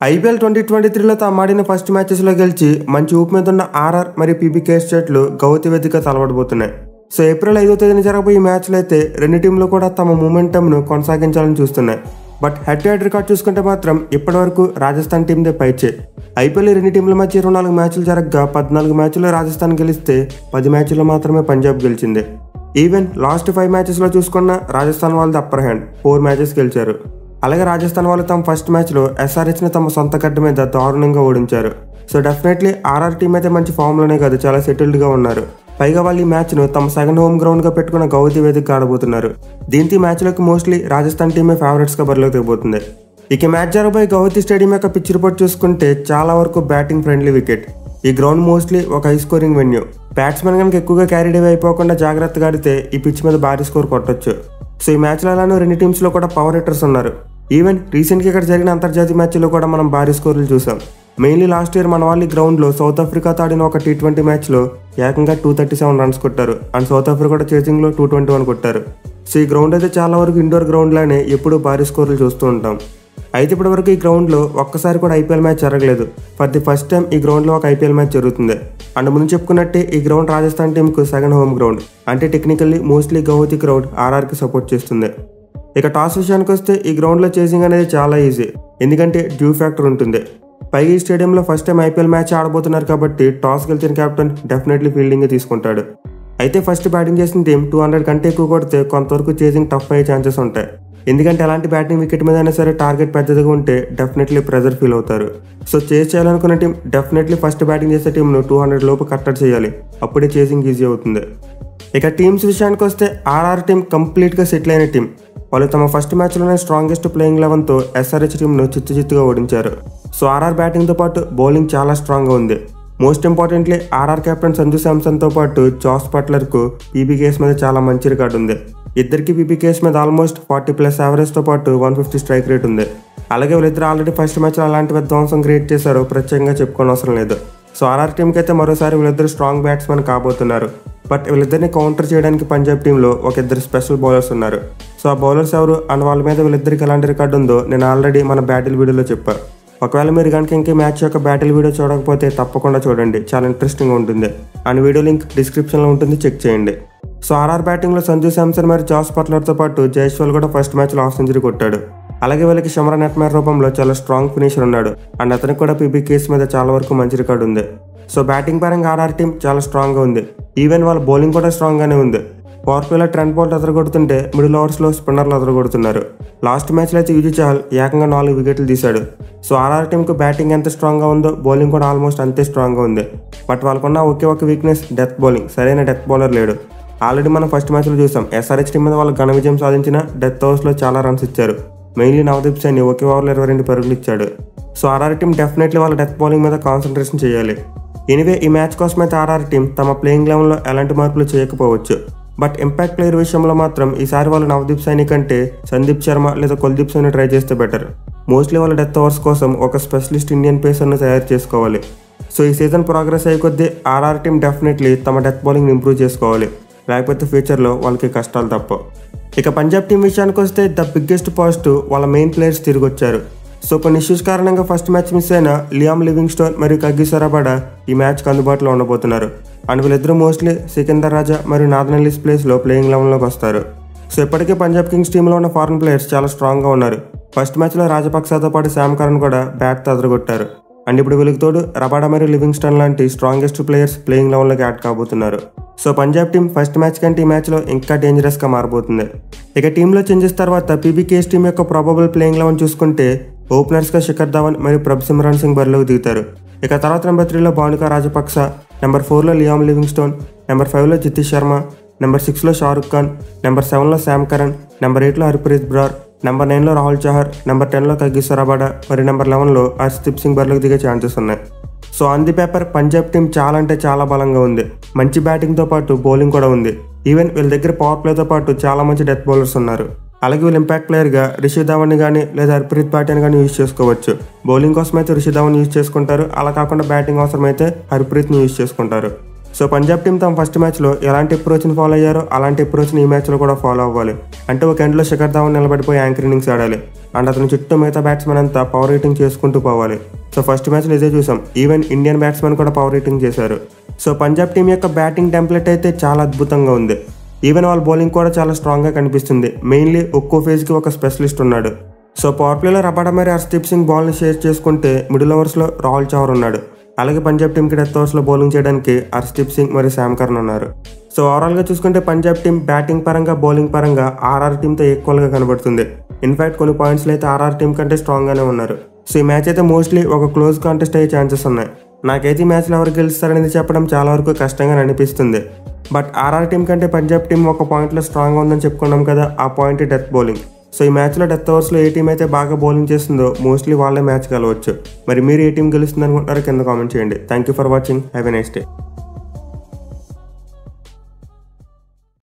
IPL twenty twenty త్రీలో తాము ఆడిన ఫస్ట్ మ్యాచెస్లో గెలిచి మంచి ఊపు మీద ఉన్న ఆర్ఆర్ మరియు పీబీకే జట్లు గౌతి వేదిక తలబడబోతున్నాయి సో ఏప్రిల్ ఐదో తేదీన జరగబోయే మ్యాచ్లో అయితే రెండు టీంలు కూడా తమ మూమెంటంను కొనసాగించాలని చూస్తున్నాయి but head to head record చూసుకుంటే మాత్రం ఇప్పటివరకు రాజస్థాన్ టీందే పైచే ఐపీఎల్ రెండు టీంల మధ్య ఇరవై నాలుగు మ్యాచ్లు జరగగా పద్నాలుగు మ్యాచ్లో రాజస్థాన్ గెలిస్తే పది మ్యాచ్లో మాత్రమే పంజాబ్ గెలిచింది ఈవెన్ లాస్ట్ ఫైవ్ మ్యాచెస్లో చూసుకున్న రాజస్థాన్ వాళ్ళది అప్పర్ హ్యాండ్ ఫోర్ మ్యాచెస్ గెలిచారు అలాగే రాజస్థాన్ వాళ్ళు తమ ఫస్ట్ మ్యాచ్లో ఎస్ఆర్హెచ్ని తమ సొంత గడ్డ మీద దారుణంగా ఓడించారు సో డెఫినెట్లీ ఆర్ఆర్ టీం అయితే మంచి ఫామ్లోనే కాదు చాలా సెటిల్డ్గా ఉన్నారు పైగా వాళ్ళు ఈ మ్యాచ్ను తమ సెకండ్ హోమ్ గ్రౌండ్గా పెట్టుకున్న గౌతి వేదిక ఆడబోతున్నారు దీంతో ఈ మ్యాచ్లోకి మోస్ట్లీ రాజస్థాన్ టీమే ఫేవరెట్స్గా బరిలోకి దిగబోతుంది ఇక ఈ మ్యాచ్ జరగబోయే గౌహతి స్టేడియం యొక్క పిచ్ రిపోర్ట్ చూసుకుంటే చాలా వరకు బ్యాటింగ్ ఫ్రెండ్లీ వికెట్ ఈ గ్రౌండ్ మోస్ట్లీ ఒక హై స్కోరింగ్ వెన్యూ బ్యాట్స్మెన్ కనుక ఎక్కువగా క్యారీడ్ అవే అయిపోకుండా జాగ్రత్తగా ఆడితే ఈ పిచ్ మీద భారీ స్కోర్ కొట్టొచ్చు సో ఈ మ్యాచ్లో అలానే రెండు టీమ్స్లో కూడా పవర్ హిట్టర్స్ ఉన్నారు ఈవెన్ రీసెంట్గా ఇక్కడ జరిగిన అంతర్జాతీయ మ్యాచ్లో కూడా మనం భారీ స్కోర్లు చూసాం మెయిన్లీ లాస్ట్ ఇయర్ మన వాళ్ళు ఈ గ్రౌండ్లో సౌత్ ఆఫ్రికాతో ఆడిన ఒక టీ ట్వంటీ మ్యాచ్లో ఏకంగా టూ థర్టీ సెవెన్ రన్స్ కొట్టారు అండ్ సౌత్ ఆఫ్రికా కూడా చేసింగ్లో టూ ట్వంటీ వన్ కొట్టారు సో ఈ గ్రౌండ్ అయితే చాలా వరకు ఇండోర్ గ్రౌండ్లోనే ఎప్పుడూ భారీ స్కోర్లు చూస్తూ ఉంటాం అయితే ఇప్పటి వరకు ఈ గ్రౌండ్లో ఒక్కసారి కూడా ఐపీఎల్ మ్యాచ్ జరగలేదు ఫర్ ది ఫస్ట్ టైం ఈ గ్రౌండ్లో ఒక ఐపీఎల్ మ్యాచ్ జరుగుతుంది అండ్ ముందు చెప్పుకున్నట్టే ఈ గ్రౌండ్ రాజస్థాన్ టీంకు సెకండ్ హోమ్ గ్రౌండ్ అంటే టెక్నికల్లీ మోస్ట్లీ గౌహతి క్రౌడ్ ఆర్ఆర్కి సపోర్ట్ చేస్తుంది ఇక టాస్ విషయానికి వస్తే ఈ గ్రౌండ్లో చేసింగ్ అనేది చాలా ఈజీ ఎందుకంటే డ్యూ ఫ్యాక్టర్ ఉంటుంది పైగా ఈ స్టేడియంలో ఫస్ట్ టైం ఐపీఎల్ మ్యాచ్ ఆడబోతున్నారు కాబట్టి టాస్ గెలిచిన కెప్టెన్ డెఫినెట్లీ ఫీల్డింగ్ తీసుకుంటాడు అయితే ఫస్ట్ బ్యాటింగ్ చేసిన టీం టూ హండ్రెడ్ కంటే ఎక్కువ కొడితే కొంతవరకు చేసింగ్ టఫ్ అయ్యే ఛాన్సెస్ ఉంటాయి ఎందుకంటే ఎలాంటి బ్యాటింగ్ వికెట్ మీద అయినా సరే టార్గెట్ పెద్దదిగా ఉంటే డెఫినెట్లీ ప్రెజర్ ఫీల్ అవుతారు సో చేస్ చేయాలనుకున్న టీం డెఫినెట్లీ ఫస్ట్ బ్యాటింగ్ చేసే టీంను టూ హండ్రెడ్ లోపు కట్టడి చేయాలి అప్పుడే చేసింగ్ ఈజీ అవుతుంది ఇక టీమ్స్ విషయానికి వస్తే ఆర్ఆర్ టీం కంప్లీట్గా సెటిల్ అయిన టీం వాళ్ళు తమ ఫస్ట్ మ్యాచ్లోనే స్ట్రాంగెస్ట్ ప్లేయింగ్ లెవెన్తో ఎస్ఆర్హెచ్ టీంను చిత్తు చిత్తుగా ఓడించారు సో ఆర్ఆర్ బ్యాటింగ్తో పాటు బౌలింగ్ చాలా స్ట్రాంగ్గా ఉంది most importantly RR captain Sanju శాంసన్తో పాటు జాస్ పట్లర్కు పీబీకేస్ మీద చాలా మంచి రికార్డు ఉంది ఇద్దరికి పీబీకేస్ మీద ఆల్మోస్ట్ ఫార్టీ ప్లస్ యావరేజ్తో పాటు వన్ ఫిఫ్టీ స్ట్రైక్ రేట్ ఉంది అలాగే వీళ్ళిద్దరు ఆల్రెడీ ఫస్ట్ మ్యాచ్లో అలాంటి విధ్వంసం క్రియేట్ చేశారు ప్రత్యేకంగా చెప్పుకోని అవసరం లేదు సో ఆర్ఆర్ టీంకి అయితే మరోసారి వీళ్ళిద్దరు స్ట్రాంగ్ బ్యాట్స్మెన్ కాబోతున్నారు బట్ వీళ్ళిద్దరిని కౌంటర్ చేయడానికి పంజాబ్ టీంలో ఒక ఇద్దరు స్పెషల్ బౌలర్స్ ఉన్నారు సో ఆ బౌలర్స్ ఎవరు అండ్ వాళ్ళ మీద వీళ్ళిద్దరికి ఎలాంటి రికార్డు ఉందో నేను ఆల్రెడీ మన బ్యాటిల్ వీడియోలో చెప్పాను ఒకవేళ మీరు కనుక ఇంకే మ్యాచ్ యొక్క బ్యాటిల్ వీడియో చూడకపోతే తప్పకుండా చూడండి చాలా ఇంట్రెస్టింగ్గా ఉంటుంది అండ్ వీడియో లింక్ డిస్క్రిప్షన్లో ఉంటుంది చెక్ చేయండి సో ఆర్ఆర్ బ్యాటింగ్లో సంజు శాంసన్ మరియు జాస్ పట్లర్తో పాటు జైస్వాల్ కూడా ఫస్ట్ మ్యాచ్లో హాఫ్ సెంచరీ కొట్టాడు అలాగే వీళ్ళకి షమరా నెట్మేర్ రూపంలో చాలా స్ట్రాంగ్ ఫినిషర్ ఉన్నాడు అండ్ అతనికి కూడా పీబీ కేస్ మీద చాలా వరకు మంచి రికార్డు ఉంది సో బ్యాటింగ్ పరంగా ఆర్ఆర్ టీం చాలా స్ట్రాంగ్గా ఉంది ఈవెన్ వాళ్ళ బౌలింగ్ కూడా స్ట్రాంగ్గానే ఉంది పవర్ ప్లేలో ట్రెండ్ బాల్ ఎదరగొడుతుంటే మిడిల్ ఓవర్స్లో స్పిన్నర్లు ఎదరగొడుతున్నారు లాస్ట్ మ్యాచ్లో అయితే యూజీ చహల్ ఏకంగా నాలుగు వికెట్లు తీశాడు సో ఆర్ఆర్ టీంకు బ్యాటింగ్ ఎంత స్ట్రాంగ్గా ఉందో బౌలింగ్ కూడా ఆల్మోస్ట్ అంతే స్ట్రాంగ్గా ఉంది బట్ వాళ్ళకున్న ఒకే ఒక వీక్నెస్ డెత్ బౌలింగ్ సరైన డెత్ బౌలర్ లేడు ఆల్రెడీ మనం ఫస్ట్ మ్యాచ్లో చూసాం ఎస్ఆర్హెచ్ టీం మీద వాళ్ళు ఘన విజయం సాధించిన డెత్ ఓవర్స్లో చాలా రన్స్ ఇచ్చారు మెయిన్లీ నవదీప్ సైని ఒకే ఓవర్లో ఇరవై రెండు పరుగులు ఇచ్చాడు సో ఆర్ఆర్ టీం డెఫినెట్లీ వాళ్ళ డెత్ బౌలింగ్ మీద కాన్సన్ట్రేషన్ చేయాలి ఎనివే ఈ మ్యాచ్ కోసం అయితే ఆర్ఆర్ టీం తమ ప్లేయింగ్ లెవెన్లో ఎలాంటి మార్పులు చేయకపోవచ్చు బట్ ఇంపాక్ట్ ప్లేయర్ విషయంలో మాత్రం ఈసారి వాళ్ళు నవదీప్ సైని కంటే సందీప్ శర్మ లేదా కుల్దీప్ సైని ట్రై చేస్తే బెటర్ మోస్ట్లీ వాళ్ళ డెత్ ఓవర్స్ కోసం ఒక స్పెషలిస్ట్ ఇండియన్ పేసర్ను తయారు చేసుకోవాలి సో ఈ సీజన్ ప్రోగ్రెస్ అయ్యే కొద్దీ ఆర్ఆర్ టీం డెఫినెట్లీ తమ డెత్ బౌలింగ్ ఇంప్రూవ్ చేసుకోవాలి లేకపోతే ఫ్యూచర్లో వాళ్ళకి కష్టాలు తప్ప ఇక పంజాబ్ టీం విషయానికి వస్తే ద బిగ్గెస్ట్ పాజిటివ్ వాళ్ళ మెయిన్ ప్లేయర్స్ తిరిగి వచ్చారు సో కొన్ని ఇష్యూస్ కారణంగా ఫస్ట్ మ్యాచ్ మిస్ అయిన లియామ్ లివింగ్ స్టోన్ మరియు కగ్గి సరాబాడ ఈ మ్యాచ్కి అందుబాటులో ఉండబోతున్నారు అండ్ వీళ్ళిద్దరూ మోస్ట్లీ సికిందర్ రాజా మరియు నాథన్ అలీస్ ప్లేస్లో ప్లేయింగ్ లెవెన్లోకి వస్తారు సో ఇప్పటికే పంజాబ్ కింగ్స్ టీంలో ఉన్న ఫారెన్ ప్లేయర్స్ చాలా స్ట్రాంగ్గా ఉన్నారు ఫస్ట్ మ్యాచ్లో రాజపక్సతో పాటు శామ్ కరణ్ కూడా బ్యాట్ అదరగొట్టారు అండ్ ఇప్పుడు వీళ్ళకి తోడు రబాడా మరియు లివింగ్స్టన్ లాంటి స్ట్రాంగెస్ట్ ప్లేయర్స్ ప్లేయింగ్ లెవెన్లోకి యాడ్ కాబోతున్నారు so Punjab team first match కంటే ఈ మ్యాచ్లో ఇంకా డేంజరస్గా మారబోతుంది ఇక టీంలో చేంజెస్ తర్వాత పీబీకేఎస్ టీం యొక్క ప్రాబబుల్ ప్లేయింగ్ లెవెన్ చూసుకుంటే ఓపెనర్స్గా శిఖర్ ధవన్ మరియు ప్రభ్ సిమ్రాన్ సింగ్ బరిలోకి దిగుతారు ఇక తర్వాత నెంబర్ త్రీలో భానుక రాజపక్స నెంబర్ ఫోర్లో లియామ్ లివింగ్స్టోన్ నెంబర్ ఫైవ్లో జితీష్ శర్మ నెంబర్ సిక్స్లో షారుఖ్ ఖాన్ నెంబర్ సెవెన్లో శామ్ కరణ్ నెంబర్ ఎయిట్లో హర్ప్రీత్ బ్రార్ నెంబర్ నైన్లో రాహుల్ చహర్ నెంబర్ టెన్లో కగ్గి సరాబాడ మరియు నెంబర్ లెవెన్లో హర్షదీప్ సింగ్ బరిలోకి దిగే ఛాన్సెస్ ఉన్నాయి so on the paper Punjab team చాలా అంటే చాలా బలంగా ఉంది మంచి బ్యాటింగ్తో పాటు బౌలింగ్ కూడా ఉంది ఈవెన్ వీళ్ళ దగ్గర పవర్ ప్లేతో పాటు చాలా మంచి డెత్ బౌలర్స్ ఉన్నారు అలాగే వీళ్ళు ఇంపాక్ట్ ప్లేయర్గా రిషి ధవన్ కానీ లేదా హర్ప్రీత్ పాటిని కానీ యూజ్ చేసుకోవచ్చు బౌలింగ్ కోసం అయితే రిషి ధవన్ యూజ్ చేసుకుంటారు అలా కాకుండా బ్యాటింగ్ అవసరం అయితే హర్ప్రీత్ని యూజ్ చేసుకుంటారు సో పంజాబ్ టీం తమ ఫస్ట్ మ్యాచ్లో ఎలాంటి అప్రోచ్ని ఫాలో అయ్యారో అలాంటి అప్రోచ్ని ఈ మ్యాచ్లో కూడా ఫాలో అవ్వాలి అంటే ఒక ఎండ్లో శిఖర్ ధావన్ నిలబడిపోయి యాంకర్ ఇన్నింగ్స్ ఆడాలి అండ్ అతని చుట్టూ మిగతా బ్యాట్స్మెన్ అంతా పవర్ రేటింగ్ చేసుకుంటూ పోవాలి సో ఫస్ట్ మ్యాచ్లో ఇదే చూసాం ఈవెన్ ఇండియన్ బ్యాట్స్మెన్ కూడా పవర్ రేటింగ్ చేశారు సో పంజాబ్ టీం యొక్క బ్యాటింగ్ టెంప్లెట్ అయితే చాలా అద్భుతంగా ఉంది ఈవెన్ వాళ్ళ బౌలింగ్ కూడా చాలా స్ట్రాంగ్గా కనిపిస్తుంది మెయిన్లీ ఒక్కో ఫేజ్కి ఒక స్పెషలిస్ట్ ఉన్నాడు సో పవర్ ప్లేలో రబాడా మరి హర్షదీప్ సింగ్ బాల్ని షేర్ చేసుకుంటే మిడిల్ ఓవర్స్లో రాహుల్ చౌర్ ఉన్నాడు అలాగే పంజాబ్ టీంకి డెత్ ఓవర్స్లో బౌలింగ్ చేయడానికి హర్షదీప్ సింగ్ మరియు శామ్ కర్న్ ఉన్నారు సో ఓవరాల్గా చూసుకుంటే పంజాబ్ టీం బ్యాటింగ్ పరంగా బౌలింగ్ పరంగా ఆర్ఆర్ టీంతో ఈక్వల్గా కనబడుతుంది ఇన్ఫాక్ట్ కొన్ని పాయింట్స్లో అయితే ఆర్ఆర్ టీం కంటే స్ట్రాంగ్గానే ఉన్నారు సో ఈ మ్యాచ్ అయితే మోస్ట్లీ ఒక క్లోజ్ కాంటెస్ట్ అయ్యే ఛాన్సెస్ ఉన్నాయి నాకైతే ఈ మ్యాచ్లో ఎవరు గెలుస్తారనేది చెప్పడం చాలా వరకు కష్టంగా అనిపిస్తుంది బట్ ఆర్ఆర్ టీం కంటే పంజాబ్ టీం ఒక పాయింట్లో స్ట్రాంగ్ ఉందని చెప్పుకున్నాం కదా ఆ పాయింట్ డెత్ బౌలింగ్ సో ఈ మ్యాచ్లో డెత్ ఓవర్స్లో ఏ టీం అయితే బాగా బౌలింగ్ చేస్తుందో మోస్ట్లీ వాళ్ళే మ్యాచ్ గెలవచ్చు మరి మీరు ఏ టీం గెలుస్తుంది అనుకుంటారో కింద కామెంట్ చేయండి thank you for watching have a nice day